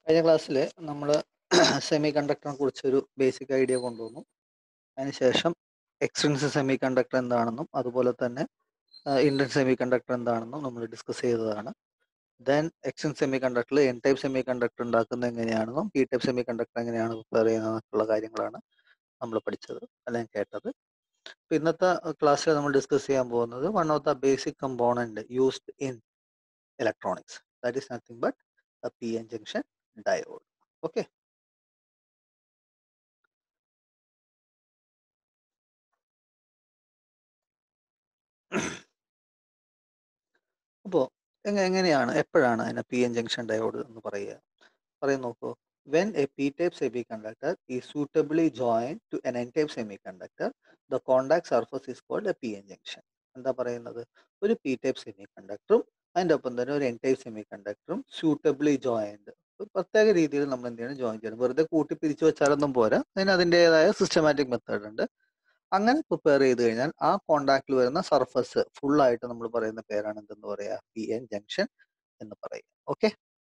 കഴിഞ്ഞ ക്ലാസ്സിൽ നമ്മൾ സെമി കണ്ടക്ടറിനെ കുറിച്ചൊരു ബേസിക് ഐഡിയ കൊണ്ടുവന്നു അതിനുശേഷം എക്സ്ട്രിൻസിക് സെമി കണ്ടക്ടർ എന്താണെന്നും അതുപോലെ തന്നെ ഇന്ത്യൻ സെമി കണ്ടക്ടർ എന്താണെന്നും നമ്മൾ ഡിസ്കസ് ചെയ്തതാണ് ദെൻ എക്സ്ട്രിൻ സെമി കണ്ടക്ടറിൽ എൻ ടൈപ്പ് സെമി കണ്ടക്ടർ ഉണ്ടാക്കുന്നത് എങ്ങനെയാണെന്നും പി ടൈപ്പ് സെമി കണ്ടക്ടർ എങ്ങനെയാണ് പ്രിപ്പയർ ചെയ്യുന്നതെന്നൊക്കെയുള്ള കാര്യങ്ങളാണ് നമ്മൾ പഠിച്ചത് അല്ലെങ്കിൽ കേട്ടത് അപ്പോൾ ഇന്നത്തെ ക്ലാസ്സിൽ നമ്മൾ ഡിസ്കസ് ചെയ്യാൻ പോകുന്നത് one of the basic component used in electronics that is nothing but P N junction diode. Okay. അപ്പോൾ എങ്ങനെയാണ് എപ്പോഴാണ് അതിനെ പി എൻ ജംഗ്ഷൻ ഡയോഡ് എന്ന് പറയുക പറയാൻ നോക്കൂ when a P type semiconductor is suitably join to an N type semiconductor the contact surface is called a P N junction എന്താ പറയുന്നത് ഒരു പി ടൈപ്പ് സെമി കണ്ടക്ടറും അതിൻ്റെ ഒപ്പം തന്നെ ഒരു എൻ ടൈപ്പ് സെമി കണ്ടക്ടറും സൂട്ടബിളി ജോയിൻഡ് ഒരു പ്രത്യേക രീതിയിൽ നമ്മൾ എന്ത് ചെയ്യണം ജോയിൻ ചെയ്യണം വെറുതെ കൂട്ടി പിരിച്ചു വെച്ചാലൊന്നും പോരാ അതിന് അതിൻ്റെതായ സിസ്റ്റമാറ്റിക് മെത്തേഡ് ഉണ്ട് അങ്ങനെ പ്രിപ്പയർ ചെയ്ത് കഴിഞ്ഞാൽ ആ കോണ്ടാക്റ്റിൽ വരുന്ന സർഫസ് ഫുൾ ആയിട്ട് നമ്മൾ പറയുന്ന പേരാണ് എന്തെന്ന് പറയാ പി എൻ ജംഗ്ഷൻ എന്ന് പറയുക ഓക്കെ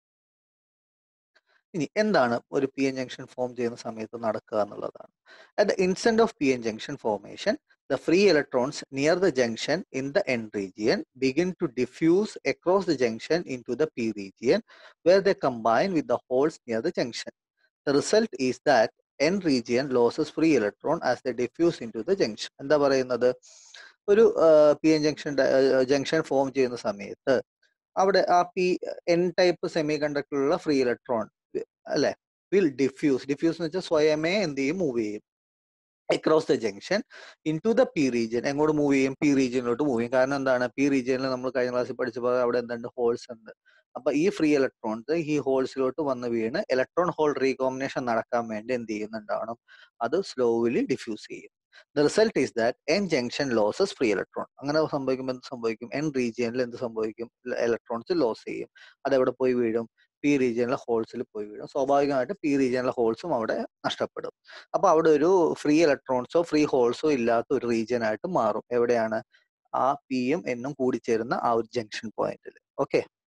ഇനി എന്താണ് ഒരു പി എൻ ജംഗ്ഷൻ ഫോം ചെയ്യുന്ന സമയത്ത് നടക്കുക എന്നുള്ളതാണ് at the instant of P N junction formation the free electrons near the junction in the n region begin to diffuse across the junction into the p region where they combine with the holes near the junction. The result is that n region loses free electron as they diffuse into the junction. എന്താ പറയുന്നത് ഒരു P N junction junction form ചെയ്യുന്ന സമയത്ത് അവിടെ ആ P N type സെമി കണ്ടക്ടറിലുള്ള free electron അല്ലെ വിൽ ഡിഫ്യൂസ് ഡിഫ്യൂസ് എന്ന് വെച്ചാൽ സ്വയമേ എന്ത് ചെയ്യും മൂവ് ചെയ്യും across the junction into the P region എങ്ങോട്ട് മൂവ് ചെയ്യും പി റീജിയനിലോട്ട് മൂവ് ചെയ്യും കാരണം എന്താണ് പി റീജിയനിൽ നമ്മൾ കഴിഞ്ഞ ക്ലാസ്സിൽ പഠിച്ചപ്പോൾ അവിടെ എന്തുണ്ട് ഹോൾസ് ഉണ്ട് അപ്പൊ ഈ ഫ്രീ ഇലക്ട്രോൺസ് ഈ ഹോൾസിലോട്ട് വന്ന് വീണ് ഇലക്ട്രോൺ ഹോൾ റീകോമ്പിനേഷൻ നടക്കാൻ വേണ്ടി എന്ത് ചെയ്യുന്നുണ്ടാവണം അത് സ്ലോവിലി ഡിഫ്യൂസ് ചെയ്യും the result is that N junction loses free electron അങ്ങനെ സംഭവിക്കുമ്പോൾ എന്ത് സംഭവിക്കും എൻ റീജിയനിൽ എന്ത് സംഭവിക്കും ഇലക്ട്രോൺസ് ലോസ് ചെയ്യും അതെവിടെ പോയി വീഴും പി റീജിയനിലെ ഹോൾസിൽ പോയി വീഴും സ്വാഭാവികമായിട്ട് പി റീജിയനിലെ ഹോൾസും അവിടെ നഷ്ടപ്പെടും അപ്പൊ അവിടെ ഒരു ഫ്രീ ഇലക്ട്രോൺസോ ഫ്രീ ഹോൾസോ ഇല്ലാത്ത ഒരു റീജിയൻ ആയിട്ട് മാറും എവിടെയാണ് ആ പിയും എന്നും കൂടിച്ചേരുന്ന ആ ഒരു ജംഗ്ഷൻ പോയിന്റിൽ ഓക്കെ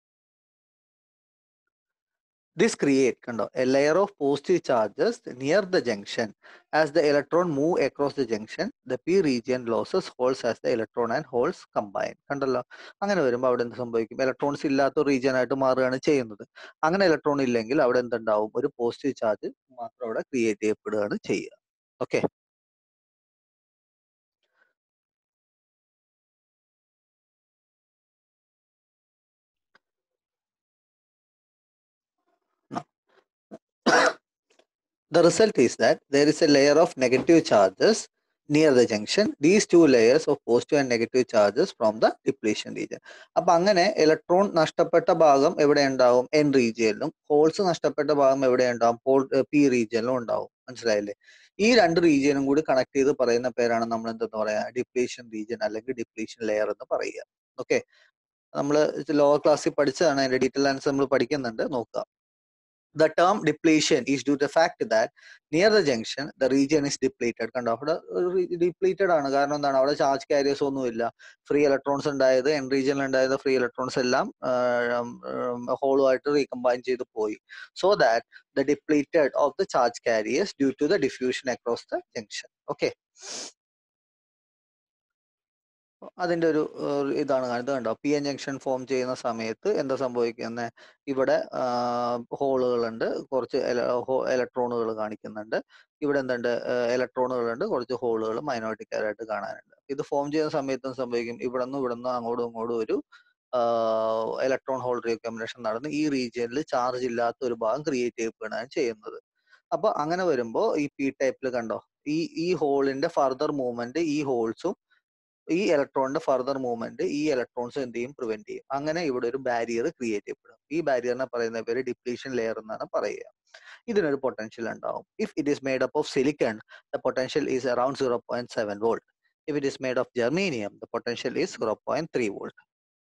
ദിസ് ക്രിയേറ്റ് കണ്ടോ a layer of positive charges near the junction as the electron move across the junction the P region loses holes as the electron and holes combine കണ്ടല്ലോ അങ്ങനെ വരുമ്പോൾ അവിടെ എന്ത് സംഭവിക്കും ഇലക്ട്രോൺസ് ഇല്ലാത്ത ഒരു റീജിയൻ ആയിട്ട് മാറുകയാണ് ചെയ്യുന്നത് അങ്ങനെ ഇലക്ട്രോൺ ഇല്ലെങ്കിൽ അവിടെ എന്തുണ്ടാവും ഒരു പോസിറ്റീവ് ചാർജ് മാത്രം അവിടെ ക്രിയേറ്റ് ചെയ്യപ്പെടുകയാണ് ചെയ്യുക okay The result is that there is a layer of negative charges near the junction. These two layers of positive and negative charges from the depletion region. അപ്പൊ അങ്ങനെ ഇലക്ട്രോൺ നഷ്ടപ്പെട്ട ഭാഗം എവിടെ ഉണ്ടാവും എൻ റീജിയനിലും ഹോൾസ് നഷ്ടപ്പെട്ട ഭാഗം എവിടെ ഉണ്ടാവും പോൾ പി റീജിയനിലും ഉണ്ടാവും മനസ്സിലായില്ലേ ഈ രണ്ട് റീജിയനും കൂടി കണക്ട് ചെയ്ത് പറയുന്ന പേരാണ് നമ്മൾ എന്തെന്ന് പറയാ ഡിപ്ലീഷൻ റീജിയൻ അല്ലെങ്കിൽ ഡിപ്ലീഷൻ ലെയർ എന്ന് പറയുക ഓക്കെ നമ്മൾ ലോവർ ക്ലാസ്സിൽ പഠിച്ചതാണ് അതിന്റെ ഡീറ്റെയിൽ ആൻസർ നമ്മൾ പഠിക്കുന്നുണ്ട് നോക്കുക the term depletion is due to the fact that near the junction the region is depleted കണ്ടോ അവിടെ ഡിപ്ലീറ്റഡ് ആണ് കാരണം എന്താണ് അവിടെ ചാർജ് കാരിയേഴ്സ് ഒന്നുമില്ല ഫ്രീ ഇലക്ട്രോൺസ് ഉണ്ടായത് എൻ റീജിയനിൽ ഉണ്ടായത് ഫ്രീ ഇലക്ട്രോൺസ് എല്ലാം ഹോളുമായിട്ട് റീകമ്പൈൻ ചെയ്ത് പോയി so that the depleted of the charge carriers due to the diffusion across the junction okay അതിന്റെ ഒരു ഇതാണ് ഇത് കണ്ടോ പി എൻ ജംഗ്ഷൻ ഫോം ചെയ്യുന്ന സമയത്ത് എന്താ സംഭവിക്കുന്നത് ഇവിടെ ഹോളുകളുണ്ട് കുറച്ച് ഇലക്ട്രോണുകൾ കാണിക്കുന്നുണ്ട് ഇവിടെ എന്തുണ്ട് ഇലക്ട്രോണുകളുണ്ട് കുറച്ച് ഹോളുകൾ മൈനോട്ടിക്കാരായിട്ട് കാണാനുണ്ട് ഇത് ഫോം ചെയ്യുന്ന സമയത്തും സംഭവിക്കും ഇവിടെ നിന്നും ഇവിടെ നിന്നും അങ്ങോട്ടും ഇങ്ങോട്ടും ഒരു ഇലക്ട്രോൺ ഹോൾ റീകോമ്പിനേഷൻ നടന്ന് ഈ റീജിയനിൽ ചാർജ് ഇല്ലാത്ത ഒരു ഭാഗം ക്രിയേറ്റ് ചെയ്യപ്പെടുകയാണ് ചെയ്യുന്നത് അപ്പൊ അങ്ങനെ വരുമ്പോൾ ഈ പി ടൈപ്പിൽ കണ്ടോ ഈ ഈ ഹോളിന്റെ ഫർദർ മൂവ്മെന്റ് ഈ ഹോൾസും ഈ ഇലക്ട്രോണിന്റെ ഫർദർ മൂവ്മെന്റ് ഈ ഇലക്ട്രോൺസ് എന്ത് ചെയ്യും പ്രിവെന്റ് ചെയ്യും അങ്ങനെ ഇവിടെ ഒരു ബാരിയർ ക്രിയേറ്റ് ചെയ്യപ്പെടും ഈ ബാരിയറിനെ പറയുന്ന പേര് ഡിപ്ലീഷൻ ലെയർ എന്നാണ് പറയുക ഇതിനൊരു പൊട്ടൻഷ്യൽ ഉണ്ടാവും if it is made up of silicon the potential is around zero point seven volt if it is made of germanium the potential is zero point three volt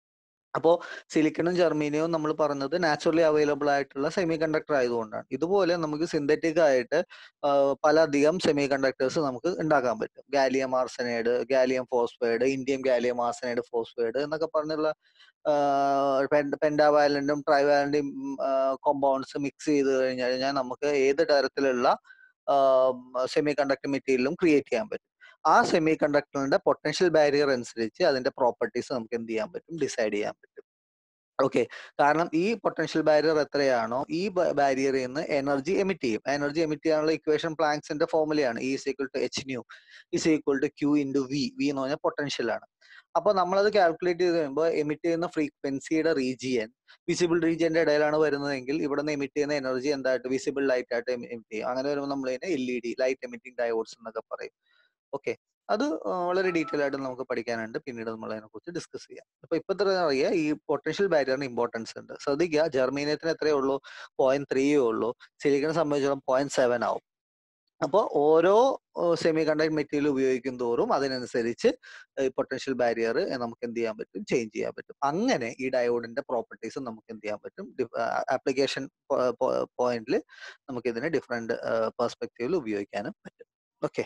അപ്പോൾ സിലിക്കണും ജെർമീനിയവും നമ്മൾ പറഞ്ഞത് naturally available ആയിട്ടുള്ള semi conductor ആയതുകൊണ്ടാണ് ഇതുപോലെ നമുക്ക് synthetic ആയിട്ട് പലധികം സെമി കണ്ടക്ടേഴ്സ് നമുക്ക് ഉണ്ടാക്കാൻ പറ്റും gallium arsenide gallium phosphide Indian gallium arsenide phosphide എന്നൊക്കെ പറഞ്ഞുള്ള പെൻഡാവാലന്റും ട്രൈവാലന്റും കോമ്പൗണ്ട്സ് മിക്സ് ചെയ്ത് കഴിഞ്ഞു കഴിഞ്ഞാൽ നമുക്ക് ഏത് തരത്തിലുള്ള സെമി കണ്ടക്ടർ മെറ്റീരിയലും ക്രിയേറ്റ് ചെയ്യാൻ പറ്റും ആ സെമി കണ്ടക്ടറിന്റെ പൊട്ടൻഷ്യൽ ബാരിയർ അനുസരിച്ച് അതിന്റെ പ്രോപ്പർട്ടീസ് നമുക്ക് എന്ത് ചെയ്യാൻ പറ്റും ഡിസൈഡ് ചെയ്യാൻ പറ്റും ഓക്കെ കാരണം ഈ പൊട്ടൻഷ്യൽ ബാരിയർ എത്രയാണോ ഈ ബാരിയറിൽ നിന്ന് എനർജി എമിറ്റ് ചെയ്യും എനർജി എമിറ്റ് ചെയ്യാനുള്ള ഇക്വേഷൻ പ്ലാങ്ക്സിന്റെ ഫോർമുലയാണ് E is equal to H nu is equal to Q into V V എന്ന് പറഞ്ഞാൽ പൊട്ടൻഷ്യൽ ആണ് അപ്പോൾ നമ്മളത് കാൽക്കുലേറ്റ് ചെയ്ത് കഴിയുമ്പോൾ എമിറ്റ് ചെയ്യുന്ന ഫ്രീക്വൻസിയുടെ റീജിയൻ വിസിബിൾ റീജിയന്റെ ഇടയിലാണ് വരുന്നതെങ്കിൽ ഇവിടെ നിന്ന് എമിറ്റ് ചെയ്യുന്ന എനർജി എന്തായിട്ട് വിസിബിൾ ലൈറ്റ് ആയിട്ട് എമിറ്റ് ചെയ്യും അങ്ങനെ വരുമ്പോൾ നമ്മൾ ഇതിനെ L E D light emitting diodes എന്നൊക്കെ പറയും ഓക്കെ അത് വളരെ ഡീറ്റെയിൽ ആയിട്ട് നമുക്ക് പഠിക്കാനുണ്ട് പിന്നീട് നമ്മൾ അതിനെ കുറിച്ച് ഡിസ്കസ് ചെയ്യാം അപ്പൊ ഇപ്പൊ ഇത്ര അറിയാം ഈ പൊട്ടൻഷ്യൽ ബാരിയറിന് ഇമ്പോർട്ടൻസ് ഉണ്ട് ശ്രദ്ധിക്കുക ജർമ്മീനിയത്തിന് എത്രയേ ഉള്ളൂ പോയിന്റ് ത്രീയേ ഉള്ളൂ സിലിക്കനെ സംബന്ധിച്ചിടത്തോളം പോയിന്റ് സെവൻ ആവും അപ്പോൾ ഓരോ സെമി കണ്ടക്ട് മെറ്റീരിയൽ ഉപയോഗിക്കും തോറും അതിനനുസരിച്ച് പൊട്ടൻഷ്യൽ ബാരിയർ നമുക്ക് എന്ത് ചെയ്യാൻ പറ്റും ചേഞ്ച് ചെയ്യാൻ പറ്റും അങ്ങനെ ഈ ഡയോഡിന്റെ പ്രോപ്പർട്ടീസ് നമുക്ക് എന്ത് ചെയ്യാൻ പറ്റും ആപ്ലിക്കേഷൻ പോയിന്റിൽ നമുക്ക് ഇതിനെ ഡിഫറെന്റ് പെർസ്പെക്റ്റീവിൽ ഉപയോഗിക്കാനും പറ്റും okay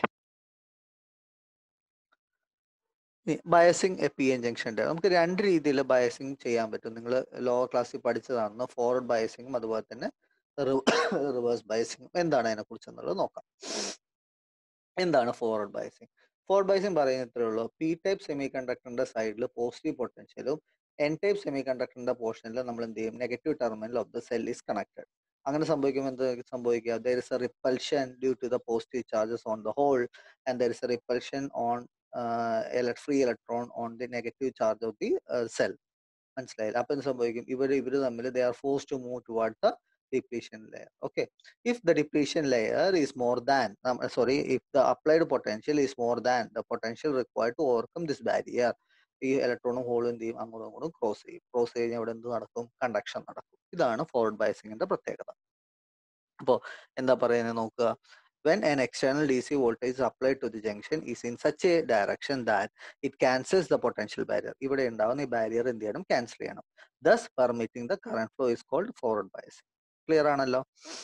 biasing a P N ജംഗ്ഷൻ്റെ നമുക്ക് രണ്ട് രീതിയിൽ ബയസിങ് ചെയ്യാൻ പറ്റും നിങ്ങൾ ലോവർ ക്ലാസ്സിൽ പഠിച്ചതാണെന്ന് ഫോർവേഡ് ബയസിങ്ങും അതുപോലെ തന്നെ റിവേഴ്സ് ബയസിങ്ങും എന്താണ് അതിനെക്കുറിച്ച് എന്നുള്ളത് നോക്കാം എന്താണ് ഫോർവേഡ് ബയസിങ് ഫോർവേഡ് ബയസിങ് പറയുന്നത് ഇത്രേ ഉള്ളൂ പി ടൈപ്പ് സെമി കണ്ടക്ടറിന്റെ സൈഡിൽ പോസിറ്റീവ് പൊട്ടൻഷ്യലും എൻ ടൈപ്പ് സെമി കണ്ടക്ടറിന്റെ പോർഷനിൽ നമ്മൾ എന്ത് ചെയ്യും negative terminal of the cell is connected അങ്ങനെ സംഭവിക്കുമ്പോൾ എന്ത് സംഭവിക്കുക there is a repulsion due to the positive charges on the hole and there is a repulsion on free electron on the negative charge of the cell മനസ്സിലായില്ല അപ്പൊ എന്ത് സംഭവിക്കും ഇവർ ഇവർ തമ്മിൽ they are force to move toward the depletion layer okay if the depletion layer is more than um, sorry if the applied potential is more than the potential required to overcome this barrier ഈ ഇലക്ട്രോണും ഹോളും എന്ത് ചെയ്യും അങ്ങോട്ടും ഇങ്ങോട്ടും cross ചെയ്യും cross കഴിഞ്ഞാൽ ഇവിടെ എന്ത് നടക്കും കണ്ടക്ഷൻ നടക്കും ഇതാണ് ഫോർവേഡ് ബയസിങ്ങിന്റെ പ്രത്യേകത അപ്പോൾ എന്താ പറയുന്നത് നോക്കുക when an external DC voltage is applied to the junction is in such a direction that it cancels the potential barrier ഇവിടെ ഉണ്ടാവുന്ന ഈ ബാരിയർ എന്ത് ചെയ്യണം ക്യാൻസൽ ചെയ്യണം thus permitting the current flow is called forward biasing clear ആണല്ലോ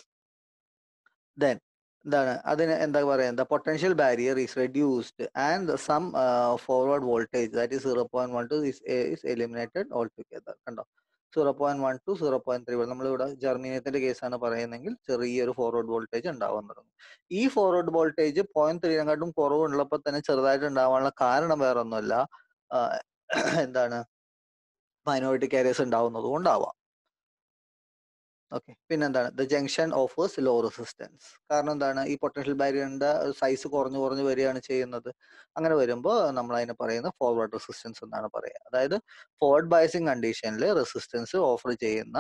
then എന്താണ് അതിന് എന്താ പറയുക the potential barrier is reduced and some forward voltage that is zero point one two is eliminated all together കണ്ടോ zero point one two zero point three നമ്മളിവിടെ ജർമ്മീനിയത്തിന്റെ കേസാണ് പറയുന്നതെങ്കിൽ ചെറിയൊരു ഫോർവേഡ് വോൾട്ടേജ് ഉണ്ടാവാൻ തുടങ്ങും ഈ ഫോർവേഡ് വോൾട്ടേജ് പോയിന്റ് ത്രീനെക്കാട്ടും കുറവുള്ളപ്പോൾ തന്നെ ചെറുതായിട്ട് ഉണ്ടാവാനുള്ള കാരണം വേറെ ഒന്നുമല്ല എന്താണ് മൈനോറിറ്റി കാരിയേഴ്സ് ഉണ്ടാവുന്നത് കൊണ്ടാവാം ഓക്കെ പിന്നെന്താണ് the junction offers low resistance കാരണം എന്താണ് ഈ പൊട്ടൻഷ്യൽ ബാരിയറിന്റെ സൈസ് കുറഞ്ഞു കുറഞ്ഞു വരികയാണ് ചെയ്യുന്നത് അങ്ങനെ വരുമ്പോൾ നമ്മൾ അതിനെ പറയുന്ന ഫോർവേഡ് റെസിസ്റ്റൻസ് എന്നാണ് പറയുക അതായത് ഫോർവേഡ് ബയസിങ് കണ്ടീഷനിൽ റെസിസ്റ്റൻസ് ഓഫർ ചെയ്യുന്ന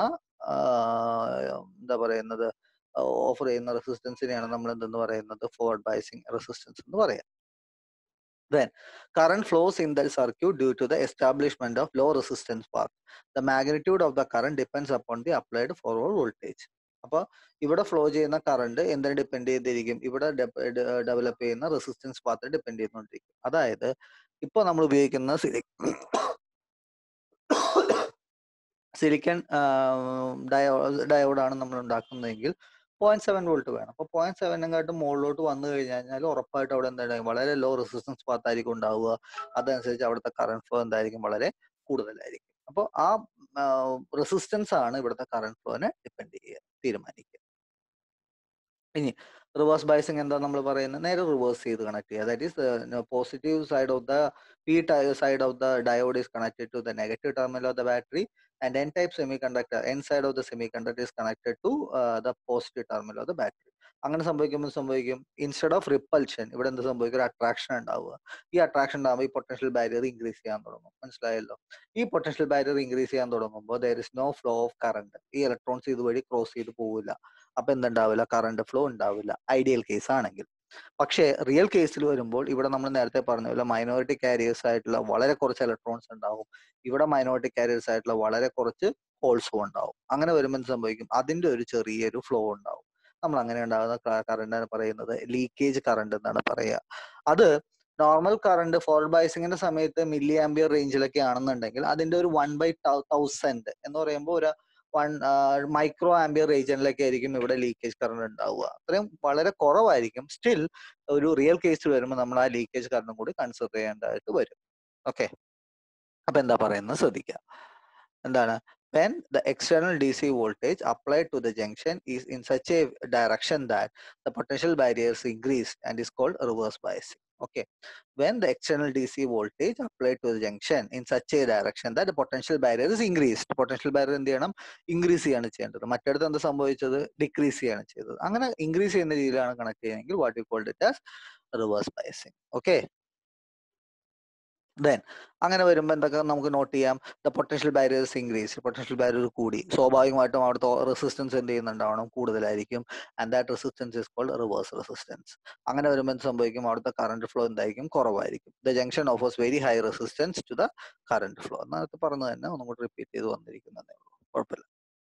എന്താ പറയുന്നത് ഓഫർ ചെയ്യുന്ന റെസിസ്റ്റൻസിനെയാണ് നമ്മൾ എന്തെന്ന് പറയുന്നത് ഫോർവേഡ് ബയസിങ് റെസിസ്റ്റൻസ് എന്ന് പറയാം Then, current flows in the circuit due to the establishment of low resistance path. The magnitude of the current depends upon the applied forward voltage. അപ്പോൾ ഇവിടെ ഫ്ലോ ചെയ്യുന്ന കറണ്ട് എന്തിനെ ഡിപ്പെൻഡ് ചെയ്തിരിക്കും ഇവിടെ develop ചെയ്യുന്ന resistance path depend ചെയ്തുകൊണ്ടിരിക്കും അതായത് ഇപ്പൊ നമ്മൾ ഉപയോഗിക്കുന്ന സിലിക്കൺ ഡയോ ഡയോഡാണ് നമ്മൾ ഉണ്ടാക്കുന്നതെങ്കിൽ പോയിന്റ് സെവൻ വോൾട്ട് വേണം അപ്പോൾ പോയിന്റ് സെവനെക്കാട്ടും മുകളിലോട്ട് വന്നു കഴിഞ്ഞാൽ ഉറപ്പായിട്ട് അവിടെ എന്തായിരിക്കും വളരെ ലോ റെസിസ്റ്റൻസ് പാത്തായിരിക്കും ഉണ്ടാവുക അതനുസരിച്ച് അവിടുത്തെ കറണ്ട് ഫ്ലോ എന്തായിരിക്കും വളരെ കൂടുതലായിരിക്കും അപ്പോൾ ആ റെസിസ്റ്റൻസ് ആണ് ഇവിടുത്തെ കറണ്ട് ഫ്ലോനെ ഡിപ്പെൻഡ് ചെയ്യുക തീരുമാനിക്കുക ഇനി റിവേഴ്സ് ബൈസിങ് എന്താ നമ്മൾ പറയുന്നത് നേരെ റിവേഴ്സ് ചെയ്ത് കണക്ട് ചെയ്യുക that is positive side of the P side of the diode is connected to the negative terminal of the battery and n type semiconductor n side of the semiconductor is connected to uh, the positive terminal of the battery അങ്ങനെ സംഭവിക്കുമ്പോൾ സംഭവിക്കും instead of repulsion ഇവിടെ എന്ത് സംഭവിക്കും ഒരു attraction ഉണ്ടാവുക ഈ attraction ഉണ്ടാകുമ്പോൾ ഈ പൊട്ടൻഷ്യൽ ബാരിയർ ഇൻക്രീസ് ചെയ്യാൻ തുടങ്ങും മനസ്സിലായല്ലോ ഈ പൊട്ടൻഷ്യൽ ബാരിയർ ഇൻക്രീസ് ചെയ്യാൻ തുടങ്ങുമ്പോൾ there is no flow of current ഈ ഇലക്ട്രോൺസ് ഇതുവഴി ക്രോസ് ചെയ്ത് പോവില്ല അപ്പൊ എന്തുണ്ടാവില്ല കറണ്ട് ഫ്ലോ ഉണ്ടാവില്ല ഐഡിയൽ കേസ് ആണെങ്കിൽ പക്ഷേ റിയൽ കേസിൽ വരുമ്പോൾ ഇവിടെ നമ്മൾ നേരത്തെ പറഞ്ഞ പോലെ മൈനോറിറ്റി കാരിയേഴ്സ് ആയിട്ടുള്ള വളരെ കുറച്ച് ഇലക്ട്രോൺസ് ഉണ്ടാവും ഇവിടെ മൈനോറിറ്റി കാരിയേഴ്സ് ആയിട്ടുള്ള വളരെ കുറച്ച് ഹോൾസും ഉണ്ടാവും അങ്ങനെ വരുമ്പോൾ എന്ത് സംഭവിക്കും അതിന്റെ ഒരു ചെറിയൊരു ഫ്ലോ ഉണ്ടാവും നമ്മൾ അങ്ങനെ ഉണ്ടാകുന്ന കറണ്ട് പറയുന്നത് ലീക്കേജ് കറണ്ട് എന്നാണ് പറയുക അത് നോർമൽ കറണ്ട് ഫോർവേഡ് ബയസിങ്ങിന്റെ സമയത്ത് മില്ലി ആംബിയർ റേഞ്ചിലൊക്കെ ആണെന്നുണ്ടെങ്കിൽ അതിന്റെ ഒരു വൺ ബൈ തൗസൻഡ് എന്ന് പറയുമ്പോൾ ഒരു വൺ മൈക്രോ ആംബിയർ റീജിയനിലൊക്കെ ആയിരിക്കും ഇവിടെ ലീക്കേജ് കറണ്ട് ഉണ്ടാവുക അത്രയും വളരെ കുറവായിരിക്കും സ്റ്റിൽ ഒരു റിയൽ കേസിൽ വരുമ്പോൾ നമ്മൾ ആ ലീക്കേജ് കറണ്ടും കൂടി കൺസിഡർ ചെയ്യേണ്ടതായിട്ട് വരും ഓക്കെ അപ്പൊ എന്താ പറയുന്നത് ശ്രദ്ധിക്കുക എന്താണ് when the external DC voltage applied to the junction is in such a direction that the potential barrier is increased and is called reverse biasing. Okay. When the external DC voltage applied to the junction in such a direction that the potential barrier is increased. Potential barrier എന്ത് ചെയ്യണം increase ചെയ്യാണ് ചെയ്യേണ്ടത് മറ്റടുത്ത് എന്താ സംഭവിച്ചത് decrease ചെയ്യാണ് ചെയ്തത് അങ്ങനെ increase ചെയ്യുന്ന രീതിയിലാണ് കണക്ട് ചെയ്യുന്നതെങ്കിൽ what you called it as reverse biasing okay then അങ്ങനെ വരുമ്പോൾ എന്തൊക്കെ നമുക്ക് നോട്ട് ചെയ്യാം the potential barriers increase potential barrier കൂടി സ്വാഭാവികമായിട്ടും അവിടുത്തെ റെസിസ്റ്റൻസ് എന്ത് ചെയ്യുന്നുണ്ടാവണം കൂടുതലായിരിക്കും and that resistance is called reverse resistance അങ്ങനെ വരുമ്പോൾ എന്ത് സംഭവിക്കും അവിടുത്തെ കറണ്ട് ഫ്ലോ എന്തായിരിക്കും കുറവായിരിക്കും the junction offers very high resistance to the current flow നേരത്തെ പറഞ്ഞു തന്നെ ഒന്നും കൂടി റിപ്പീറ്റ് ചെയ്ത് വന്നിരിക്കുന്നതേ ഉള്ളൂ കുഴപ്പമില്ല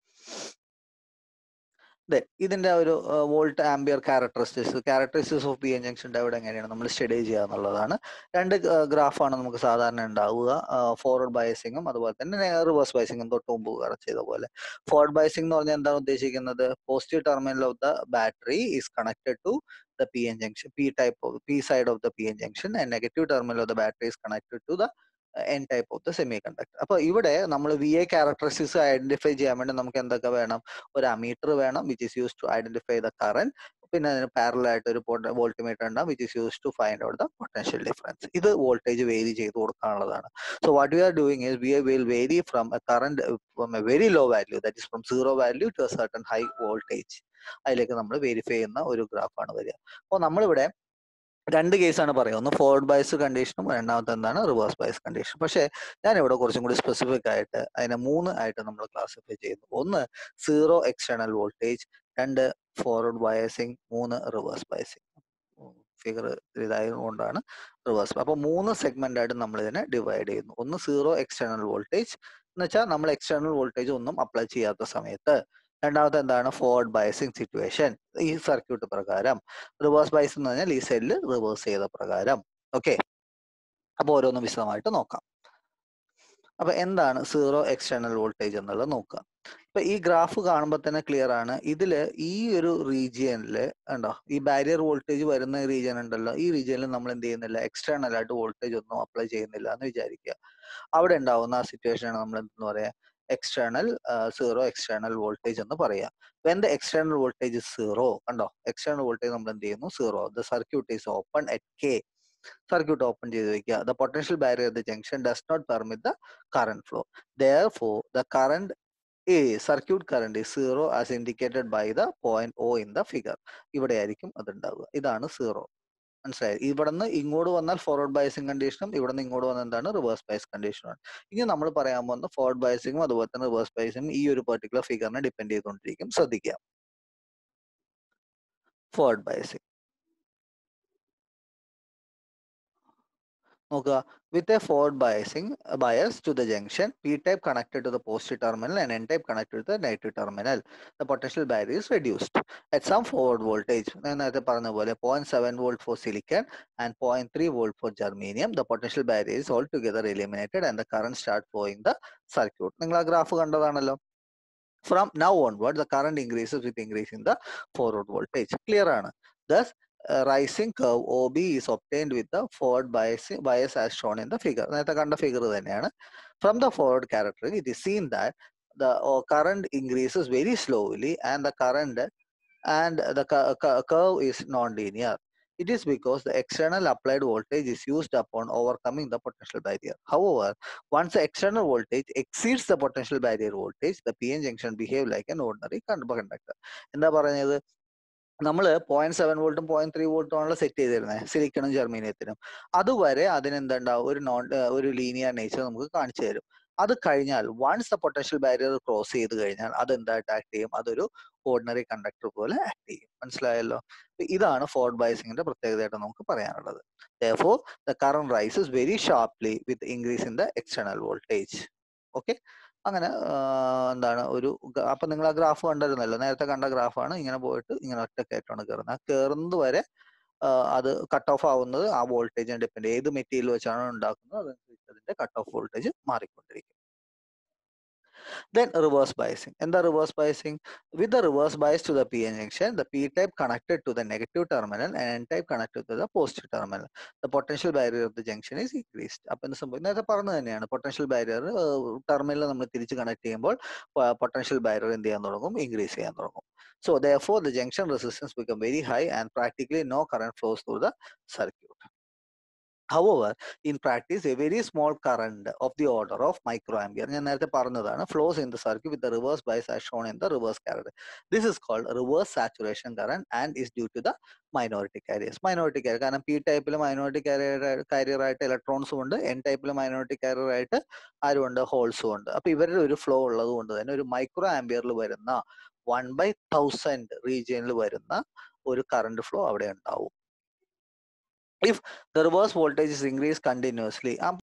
ദെൻ ഇതിന്റെ ഒരു volt ampere characteristics characteristics of P N junction diode എങ്ങനെയാണ് നമ്മൾ സ്റ്റഡി ചെയ്യുക എന്നുള്ളതാണ് രണ്ട് ഗ്രാഫാണ് നമുക്ക് സാധാരണ ഉണ്ടാവുക ഫോർവേഡ് ബയസിങ്ങും അതുപോലെ തന്നെ റിവേഴ്സ് ബയസിങ്ങും തൊട്ട് മുമ്പ് ചെയ്ത പോലെ ഫോർവേഡ് ബയസിംഗ് എന്ന് പറഞ്ഞാൽ എന്താണ് ഉദ്ദേശിക്കുന്നത് positive terminal of the battery is connected to the PN junction, P type of P side of the PN junction, and negative terminal of the battery is connected to the N type of the semi conductor അപ്പൊ ഇവിടെ നമ്മൾ V A characteristics identify ചെയ്യാൻ വേണ്ടി നമുക്ക് എന്തൊക്കെ വേണം ഒരു ammeter വേണം which is use to identify the current പിന്നെ അതിന് പാരലൽ ആയിട്ട് ഒരു വോൾട്ടിമീറ്റർ ഉണ്ടാവും which is use to find out the potential difference ഇത് വോൾട്ടേജ് വേരി ചെയ്ത് കൊടുക്കാനുള്ളതാണ് so what we are doing is we will vary from a current from a very low value that is from zero value to a certain high voltage അതിലേക്ക് നമ്മൾ verify ചെയ്യുന്ന ഒരു ഗ്രാഫാണ് വരിക അപ്പോൾ നമ്മളിവിടെ രണ്ട് കേസാണ് പറയുക ഒന്ന് ഫോർവേഡ് ബയസ് കണ്ടീഷനും രണ്ടാമത്തെ എന്താണ് റിവേഴ്സ് ബയസ് കണ്ടീഷൻ പക്ഷേ ഞാൻ ഇവിടെ കുറച്ചും കൂടി സ്പെസിഫിക് ആയിട്ട് അതിനെ മൂന്ന് ആയിട്ട് നമ്മൾ ക്ലാസിഫൈ ചെയ്യുന്നു ഒന്ന് സീറോ എക്സ്റ്റേണൽ വോൾട്ടേജ് രണ്ട് ഫോർവേഡ് ബയസിങ് മൂന്ന് റിവേഴ്സ് ബയസിങ് ഫിഗർ ഇതായതുകൊണ്ടാണ് റിവേഴ്സ് അപ്പൊ മൂന്ന് സെഗ്മെന്റ് ആയിട്ട് നമ്മൾ ഇതിനെ ഡിവൈഡ് ചെയ്യുന്നു ഒന്ന് സീറോ എക്സ്റ്റേണൽ വോൾട്ടേജ് എന്ന് വെച്ചാൽ നമ്മൾ എക്സ്റ്റേണൽ വോൾട്ടേജ് ഒന്നും അപ്ലൈ ചെയ്യാത്ത സമയത്ത് രണ്ടാമത്തെ എന്താണ് ഫോർവേഡ് ബയസിങ് സിറ്റുവേഷൻ ഈ സർക്യൂട്ട് പ്രകാരം റിവേഴ്സ് ബയസ് എന്ന് പറഞ്ഞാൽ ഈ സൈഡിൽ റിവേഴ്സ് ചെയ്ത പ്രകാരം ഓക്കെ അപ്പൊ ഓരോന്നും വിശദമായിട്ട് നോക്കാം അപ്പൊ എന്താണ് സീറോ എക്സ്റ്റേണൽ വോൾട്ടേജ് എന്നുള്ളത് നോക്കുക ഇപ്പൊ ഈ ഗ്രാഫ് കാണുമ്പോൾ തന്നെ ക്ലിയർ ആണ് ഇതില് ഈ ഒരു റീജിയനില് ഉണ്ടോ ഈ ബാരിയർ വോൾട്ടേജ് വരുന്ന റീജിയൻ ഉണ്ടല്ലോ ഈ റീജിയനിൽ നമ്മൾ എന്ത് ചെയ്യുന്നില്ല എക്സ്റ്റേണൽ ആയിട്ട് വോൾട്ടേജ് ഒന്നും അപ്ലൈ ചെയ്യുന്നില്ല എന്ന് വിചാരിക്കുക അവിടെ ഉണ്ടാവുന്ന ആ സിറ്റുവേഷൻ ആണ് നമ്മൾ എന്താ പറയാ എക്സ്റ്റേണൽ സീറോ എക്സ്റ്റേണൽ വോൾട്ടേജ് എന്ന് പറയാം when the external voltage zero കണ്ടോ എക്സ്റ്റേണൽ വോൾട്ടേജ് നമ്മൾ എന്ത് ചെയ്യുന്നു zero the circuit is open at K circuit open ചെയ്ത് വെക്കുക the potential barrier the junction does not permit the current flow therefore the current ഈ circuit current zero as indicated by the point O in the figure ഇവിടെ ആയിരിക്കും അത് ഉണ്ടാവുക ഇതാണ് zero മനസ്സിലായി ഇവിടുന്ന് ഇങ്ങോട്ട് വന്നാൽ ഫോർവേഡ് ബയസിംഗ് കണ്ടീഷനും ഇവിടുന്ന് ഇങ്ങോട്ട് വന്ന എന്താണ് റിവേഴ്സ് ബയസ് കണ്ടീഷനാണ് ഇനി നമ്മൾ പറയാൻ പോകുന്ന ഫോർവേഡ് ബയസിങ്ങും അതുപോലെ തന്നെ റിവേഴ്സ് ബയസിങ്ങും ഈ ഒരു പെർട്ടിക്കുലർ ഫിഗറിനെ ഡിപ്പെൻഡ് ചെയ്തുകൊണ്ടിരിക്കും ശ്രദ്ധിക്കുക ഫോർവേഡ് ബയസിംഗ് നോക്കുക with a forward biasing bias to the junction P type connected to the positive terminal and N type connected to the negative terminal the potential barrier is reduced at some forward voltage ഞാൻ നേരത്തെ പറഞ്ഞ പോലെ point seven volt for silicon and point three volt for germanium the potential barrier is all together eliminated and the current start flowing the circuit നിങ്ങൾ ആ graph കണ്ടതാണല്ലോ from now onward the current increases with increasing the forward voltage clear ആണ് thus uh, rising curve OB is obtained with the forward bias, bias as shown in the figure. നേരത്തെ കണ്ട figure തന്നെയാണ് from the forward character it is seen that the uh, current increases very slowly and the current and the curve is non-linear. It is because the external applied voltage is used upon overcoming the potential barrier. However, once the external voltage exceeds the potential barrier voltage, the PN junction behave like an ordinary conductor. എന്താ പറഞ്ഞത് നമ്മൾ point seven വോൾട്ടും point three വോൾട്ടും ആണല്ലോ set ചെയ്തിരുന്നത് സിലിക്കണും ജർമീനിയത്തിനും അതുവരെ അതിനെന്തുണ്ടാവും ഒരു non ഒരു ലീനിയർ നേച്ചർ നമുക്ക് കാണിച്ചു തരും അത് കഴിഞ്ഞാൽ once the potential barrier cross ചെയ്ത് കഴിഞ്ഞാൽ അത് എന്തായിട്ട് ആക്ട് ചെയ്യും അതൊരു ഓർഡിനറി കണ്ടക്ടർ പോലെ ആക്ട് ചെയ്യും മനസ്സിലായല്ലോ ഇതാണ് ഫോർഡ് ബയസിംഗിന്റെ പ്രത്യേകതയായിട്ട് നമുക്ക് പറയാനുള്ളത് therefore the current rises very sharply with increase in the external voltage okay അങ്ങനെ എന്താണ് ഒരു അപ്പൊ നിങ്ങൾ ആ ഗ്രാഫ് കണ്ടിരുന്നല്ലോ നേരത്തെ കണ്ട ഗ്രാഫാണ് ഇങ്ങനെ പോയിട്ട് ഇങ്ങനെ ഒറ്റ കയറ്റമാണ് കയറുന്നത് ആ കയറുന്നത് വരെ അത് കട്ട് ഓഫ് ആവുന്നത് ആ വോൾട്ടേജിനെ ഡിപ്പെൻഡ് ഏത് മെറ്റീരിയൽ വെച്ചാണ് ഉണ്ടാക്കുന്നത് അതനുസരിച്ച് അതിന്റെ കട്ട് ഓഫ് വോൾട്ടേജ് മാറിക്കൊണ്ടിരിക്കും Then reverse biasing. And the reverse biasing, with the reverse bias to the PN junction, the P type connected to the negative terminal and N type connected to the positive terminal. The potential barrier of the junction is increased. അപ്പൊ എന്ത് സംഭവം നേരത്തെ പറഞ്ഞു തന്നെയാണ് potential barrier terminal നമ്മൾ തിരിച്ച് connect ചെയ്യുമ്പോൾ potential barrier എന്ത് ചെയ്യാൻ തുടങ്ങും ഇൻക്രീസ് ചെയ്യാൻ തുടങ്ങും so therefore the junction resistance become very high and practically no current flows through the circuit. However, in practice, a very small current of the order of microampere ഞാൻ നേരത്തെ പറഞ്ഞതാണ് flows in the circuit with the reverse bias as shown in the reverse carrier. This is called reverse saturation current and is due to the minority carriers. Minority carrier കാരണം P ടൈപ്പിൽ minority carrier carrier ആയിട്ട് ഇലക്ട്രോൺസും ഉണ്ട് N ടൈപ്പിൽ minority carrier ആയിട്ട് ആരുമുണ്ട് ഹോൾസും ഉണ്ട് അപ്പൊ ഇവരുടെ ഒരു ഫ്ലോ ഉള്ളത് കൊണ്ട് തന്നെ ഒരു മൈക്രോ ആംബിയറിൽ വരുന്ന വൺ ബൈ തൗസൻഡ് റീജിയനിൽ വരുന്ന ഒരു കറണ്ട് ഫ്ലോ അവിടെ ഉണ്ടാവും if the reverse voltage is increased continuously ആ